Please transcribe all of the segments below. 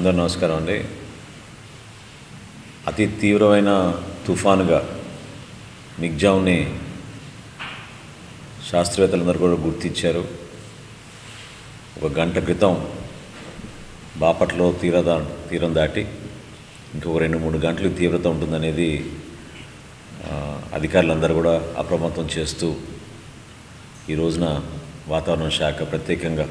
అందరూ నమస్కారం అండి అతి తీవ్రమైన తుఫానుగా మిగ్జామ్ని శాస్త్రవేత్తలందరూ కూడా గుర్తించారు ఒక గంట క్రితం బాపట్లో తీరదా తీరం దాటి ఇంకొక రెండు మూడు గంటలు తీవ్రత ఉంటుందనేది ఆ, అధికారులందరూ కూడా అప్రమత్తం చేస్తూ ఈ రోజున వాతావరణ శాఖ ప్రత్యేకంగా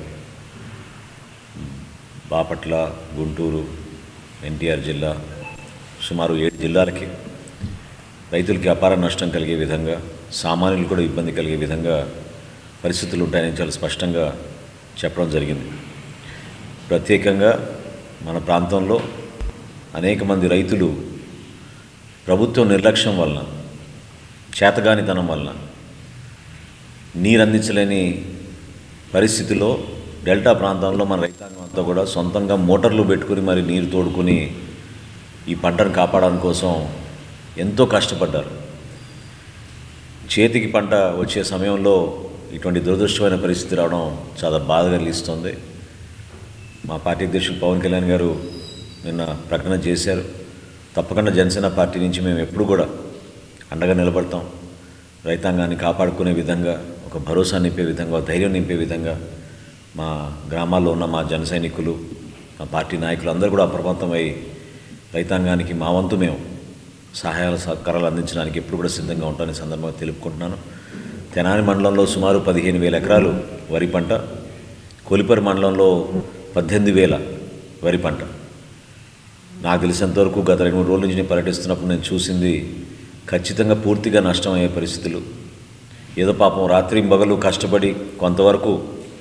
బాపట్ల గుంటూరు ఎన్టీఆర్ జిల్లా సుమారు ఏడు జిల్లాలకి రైతులకి అపార నష్టం కలిగే విధంగా సామాన్యులు కూడా ఇబ్బంది కలిగే విధంగా పరిస్థితులు ఉంటాయని చాలా స్పష్టంగా చెప్పడం జరిగింది ప్రత్యేకంగా మన ప్రాంతంలో అనేక మంది రైతులు ప్రభుత్వం నిర్లక్ష్యం వలన చేతగానితనం వలన నీరు అందించలేని పరిస్థితిలో డెల్టా ప్రాంతంలో మన రైతాంగం అంతా కూడా సొంతంగా మోటార్లు పెట్టుకుని మరి నీరు తోడుకుని ఈ పంటను కాపాడడం కోసం ఎంతో కష్టపడ్డారు చేతికి పంట వచ్చే సమయంలో ఇటువంటి దురదృష్టమైన పరిస్థితి రావడం చాలా బాధ కలిగిస్తుంది మా పార్టీ అధ్యక్షులు పవన్ కళ్యాణ్ గారు నిన్న ప్రకటన చేశారు తప్పకుండా జనసేన పార్టీ నుంచి మేము ఎప్పుడు కూడా అండగా నిలబడతాం రైతాంగాన్ని కాపాడుకునే విధంగా ఒక భరోసా నింపే విధంగా ఒక ధైర్యం నింపే విధంగా మా గ్రామాల్లో ఉన్న మా జన సైనికులు మా పార్టీ నాయకులు అందరూ కూడా అప్రమత్తమై రైతాంగానికి మా వంతు మేము సహాయాల సహకారాలు అందించడానికి ఎప్పుడు కూడా సిద్ధంగా ఉంటానని సందర్భంగా తెలుపుకుంటున్నాను తెనాలి మండలంలో సుమారు పదిహేను వేల ఎకరాలు వరి పంట కొలిపరి మండలంలో పద్దెనిమిది వేల వరి పంట నాకు తెలిసినంతవరకు గత రెండు మూడు రోజుల నుంచి నేను పర్యటిస్తున్నప్పుడు నేను చూసింది ఖచ్చితంగా పూర్తిగా నష్టమయ్యే పరిస్థితులు ఏదో పాపం రాత్రి పగలు కష్టపడి కొంతవరకు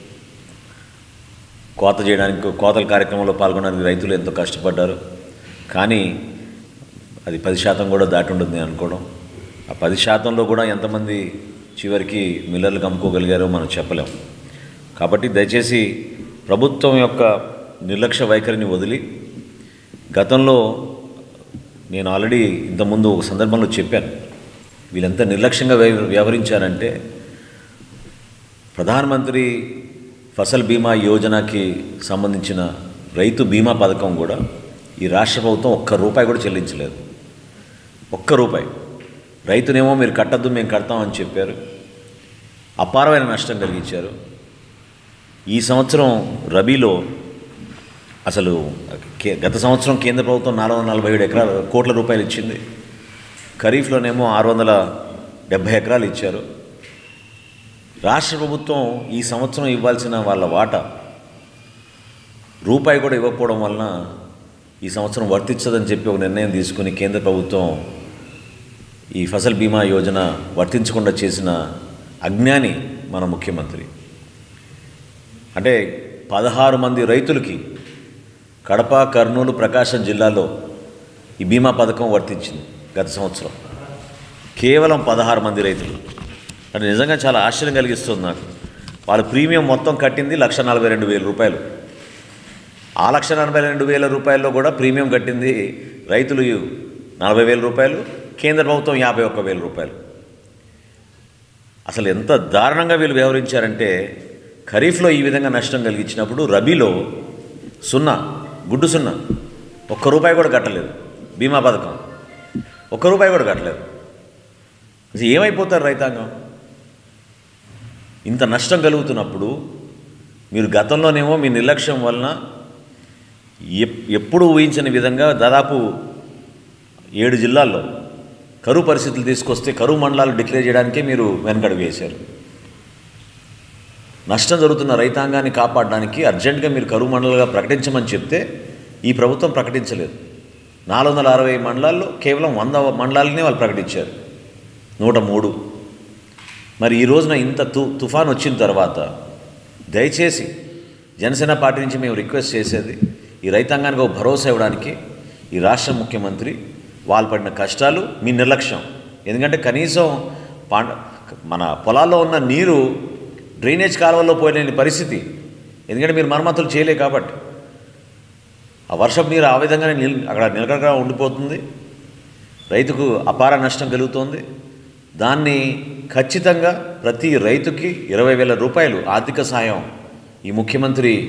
కోత చేయడానికి కోతల కార్యక్రమంలో పాల్గొనడానికి రైతులు ఎంతో కష్టపడ్డారు కానీ అది పది శాతం కూడా దాటి ఉంటుంది నేను అనుకోవడం ఆ పది శాతంలో కూడా ఎంతమంది చివరికి మిల్లర్లకు అమ్ముకోగలిగారో మనం చెప్పలేం కాబట్టి దయచేసి ప్రభుత్వం యొక్క నిర్లక్ష్య వైఖరిని వదిలి గతంలో నేను ఆల్రెడీ ఇంతకుముందు ఒక సందర్భంలో చెప్పాను వీళ్ళంతా నిర్లక్ష్యంగా వ్యవ- వ్యవహరించారంటే ప్రధానమంత్రి ఫసల్ బీమా యోజనకి సంబంధించిన రైతు బీమా పథకం కూడా ఈ రాష్ట్ర ప్రభుత్వం ఒక్క రూపాయి కూడా చెల్లించలేదు ఒక్క రూపాయి రైతునేమో మీరు కట్టద్దు మేము కడతామని చెప్పారు అపారమైన నష్టం కలిగించారు ఈ సంవత్సరం రబీలో అసలు కే- గత సంవత్సరం కేంద్ర ప్రభుత్వం నాలుగు వందల నలభై ఏడు ఎకరాలు కోట్ల రూపాయలు ఇచ్చింది ఖరీఫ్లోనేమో ఆరు వందల డెబ్భై ఎకరాలు ఇచ్చారు రాష్ట్ర ప్రభుత్వం ఈ సంవత్సరం ఇవ్వాల్సిన వాళ్ళ వాటా రూపాయి కూడా ఇవ్వకపోవడం వలన ఈ సంవత్సరం వర్తించదని చెప్పి ఒక నిర్ణయం తీసుకుని కేంద్ర ప్రభుత్వం ఈ ఫసల్ బీమా యోజన వర్తించకుండా చేసిన అజ్ఞాని మన ముఖ్యమంత్రి అంటే పదహారు మంది రైతులకి కడప కర్నూలు ప్రకాశం జిల్లాలో ఈ బీమా పథకం వర్తించింది గత సంవత్సరం కేవలం పదహారు మంది రైతులు అంటే నిజంగా చాలా ఆశ్చర్యం కలిగిస్తుంది నాకు వాళ్ళ ప్రీమియం మొత్తం కట్టింది లక్ష నలభై రెండు వేల రూపాయలు ఆ లక్ష నలభై రెండు వేల రూపాయల్లో కూడా ప్రీమియం కట్టింది రైతులు నలభై వేల రూపాయలు కేంద్ర ప్రభుత్వం యాభై ఒక్క వేల రూపాయలు అసలు ఎంత దారుణంగా వీళ్ళు వ్యవహరించారంటే ఖరీఫ్లో ఈ విధంగా నష్టం కలిగించినప్పుడు రబీలో సున్నా గుడ్డు సున్నా ఒక్క రూపాయి కూడా కట్టలేదు బీమా పథకం ఒక్క రూపాయి కూడా కట్టలేదు అసలు ఏమైపోతారు రైతాంగం ఇంత నష్టం కలుగుతున్నప్పుడు మీరు గతంలోనేమో మీ నిర్లక్ష్యం వలన ఎప్ ఎప్పుడు ఊహించని విధంగా దాదాపు ఏడు జిల్లాల్లో కరువు పరిస్థితులు తీసుకొస్తే కరువు మండలాలు డిక్లేర్ చేయడానికే మీరు వెనకడుగు వేశారు నష్టం జరుగుతున్న రైతాంగాన్ని కాపాడడానికి అర్జెంటుగా మీరు కరువు మండలాలుగా ప్రకటించమని చెప్తే ఈ ప్రభుత్వం ప్రకటించలేదు నాలుగు వందల అరవై మండలాల్లో కేవలం వంద మండలాలనే వాళ్ళు ప్రకటించారు నూట మూడు మరి ఈ రోజున ఇంత తు తుఫాన్ వచ్చిన తర్వాత దయచేసి జనసేన పార్టీ నుంచి మేము రిక్వెస్ట్ చేసేది ఈ రైతాంగానికి ఒక భరోసా ఇవ్వడానికి ఈ రాష్ట్ర ముఖ్యమంత్రి వాళ్ళు పడిన కష్టాలు మీ నిర్లక్ష్యం ఎందుకంటే కనీసం పాండ మన పొలాల్లో ఉన్న నీరు డ్రైనేజ్ కాలువల్లో పోయలేని పరిస్థితి ఎందుకంటే మీరు మరమ్మతులు చేయలే కాబట్టి ఆ వర్షపు నీరు ఆ విధంగానే నిల్ అక్కడ నిలకడగా ఉండిపోతుంది రైతుకు అపార నష్టం కలుగుతోంది దాన్ని ఖచ్చితంగా ప్రతి రైతుకి ఇరవై వేల రూపాయలు ఆర్థిక సాయం ఈ ముఖ్యమంత్రి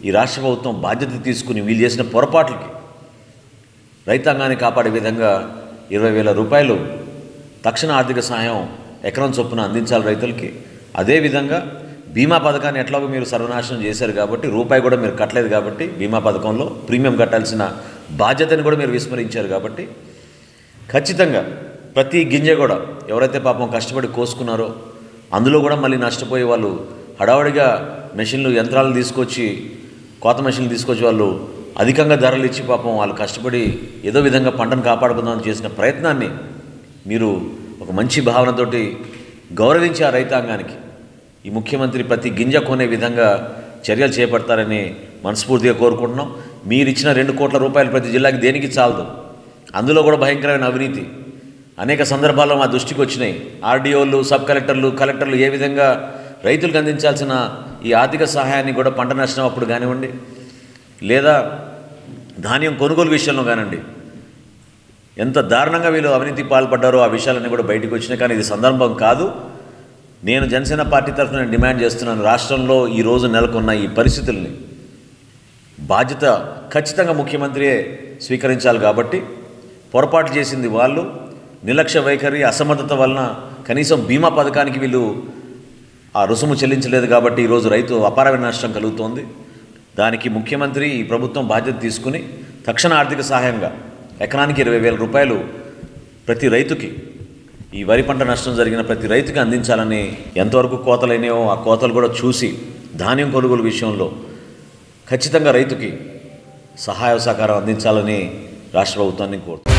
ఈ రాష్ట్ర ప్రభుత్వం బాధ్యత తీసుకుని వీళ్ళు చేసిన పొరపాట్లకి రైతాంగాన్ని కాపాడే విధంగా ఇరవై వేల రూపాయలు తక్షణ ఆర్థిక సహాయం ఎకరం చొప్పున అందించాలి రైతులకి అదేవిధంగా బీమా పథకాన్ని ఎట్లాగో మీరు సర్వనాశనం చేశారు కాబట్టి రూపాయి కూడా మీరు కట్టలేదు కాబట్టి బీమా పథకంలో ప్రీమియం కట్టాల్సిన బాధ్యతని కూడా మీరు విస్మరించారు కాబట్టి ఖచ్చితంగా ప్రతి గింజ కూడా ఎవరైతే పాపం కష్టపడి కోసుకున్నారో అందులో కూడా మళ్ళీ నష్టపోయే వాళ్ళు హడావడిగా మెషిన్లు యంత్రాలు తీసుకొచ్చి కోత మెషిన్లు తీసుకొచ్చి వాళ్ళు అధికంగా ధరలు ఇచ్చి పాపం వాళ్ళు కష్టపడి ఏదో విధంగా పంటను కాపాడుకుందామని చేసిన ప్రయత్నాన్ని మీరు ఒక మంచి భావనతోటి గౌరవించి ఆ రైతాంగానికి ఈ ముఖ్యమంత్రి ప్రతి గింజ కొనే విధంగా చర్యలు చేపడతారని మనస్ఫూర్తిగా కోరుకుంటున్నాం మీరు ఇచ్చిన రెండు కోట్ల రూపాయలు ప్రతి జిల్లాకి దేనికి చాలదు అందులో కూడా భయంకరమైన అవినీతి అనేక సందర్భాల్లో మా దృష్టికి వచ్చినాయి ఆర్డీఓలు సబ్ కలెక్టర్లు కలెక్టర్లు ఏ విధంగా రైతులకు అందించాల్సిన ఈ ఆర్థిక సహాయాన్ని కూడా పంట నష్టం అప్పుడు కానివ్వండి లేదా ధాన్యం కొనుగోలు విషయంలో కానివ్వండి ఎంత దారుణంగా వీళ్ళు అవినీతి పాల్పడ్డారో ఆ విషయాలన్నీ కూడా బయటకు వచ్చినాయి కానీ ఇది సందర్భం కాదు నేను జనసేన పార్టీ తరఫున నేను డిమాండ్ చేస్తున్నాను రాష్ట్రంలో ఈరోజు నెలకొన్న ఈ పరిస్థితుల్ని బాధ్యత ఖచ్చితంగా ముఖ్యమంత్రియే స్వీకరించాలి కాబట్టి పొరపాటు చేసింది వాళ్ళు నిర్లక్ష్య వైఖరి అసమర్థత వలన కనీసం బీమా పథకానికి వీళ్ళు ఆ రుసుము చెల్లించలేదు కాబట్టి ఈరోజు రైతు అపారమైన నష్టం కలుగుతోంది దానికి ముఖ్యమంత్రి ఈ ప్రభుత్వం బాధ్యత తీసుకుని తక్షణ ఆర్థిక సహాయంగా ఎకరానికి ఇరవై వేల రూపాయలు ప్రతి రైతుకి ఈ వరి పంట నష్టం జరిగిన ప్రతి రైతుకి అందించాలని ఎంతవరకు కోతలైనాయో ఆ కోతలు కూడా చూసి ధాన్యం కొనుగోలు విషయంలో ఖచ్చితంగా రైతుకి సహాయ సహకారం అందించాలని రాష్ట్ర ప్రభుత్వాన్ని కోరుతున్నాను